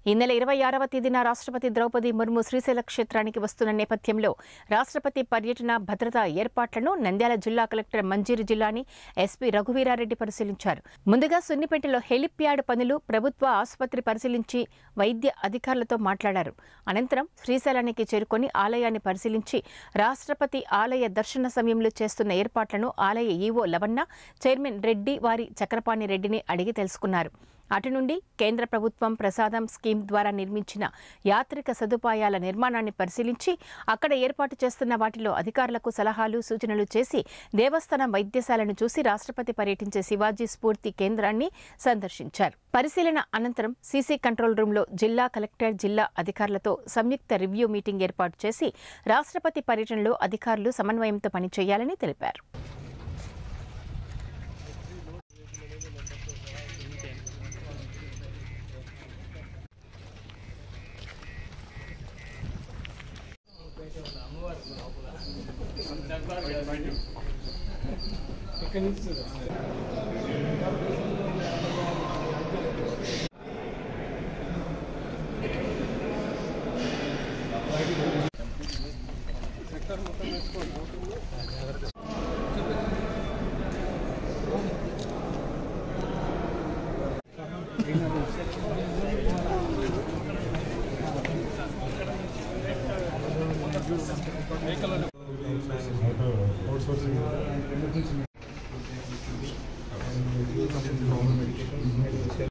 ఈ నెల ఇరవై ఆరవ తేదీన రాష్ట్రపతి ద్రౌపది ముర్ము శ్రీశైల క్షేత్రానికి వస్తున్న నేపథ్యంలో రాష్ట్రపతి పర్యటన భద్రతా ఏర్పాట్లను నంద్యాల జిల్లా కలెక్టర్ మంజీరు జిల్లాని ఎస్పీ రఘువీరారెడ్డి పరిశీలించారు ముందుగా సున్నిపేటలో హెలిప్యాడ్ పనులు ప్రభుత్వ ఆసుపత్రి పరిశీలించి వైద్య అధికారులతో మాట్లాడారు అనంతరం శ్రీశైలానికి చేరుకొని ఆలయాన్ని పరిశీలించి రాష్ట్రపతి ఆలయ దర్శన సమయంలో చేస్తున్న ఏర్పాట్లను ఆలయ ఈవో లవన్న చైర్మన్ రెడ్డి వారి చక్రపాణి రెడ్డిని అడిగి తెలుసుకున్నారు అటు నుండి కేంద్ర ప్రభుత్వం ప్రసాదం స్కీమ్ ద్వారా నిర్మించిన యాత్రిక సదుపాయాల నిర్మాణాన్ని పరిశీలించి అక్కడ ఏర్పాటు చేస్తున్న వాటిలో అధికారులకు సలహాలు సూచనలు చేసి దేవస్థానం వైద్యశాలను చూసి రాష్ట్రపతి పర్యటించే శివాజీ స్ఫూర్తి కేంద్రాన్ని సందర్శించారు పరిశీలన అనంతరం సీసీ కంట్రోల్ రూంలో జిల్లా కలెక్టర్ జిల్లా అధికారులతో సంయుక్త రివ్యూ మీటింగ్ ఏర్పాటు చేసి రాష్ట్రపతి పర్యటనలో అధికారులు సమన్వయంతో పనిచేయాలని తెలిపారు అవుట్ సోర్సింగ్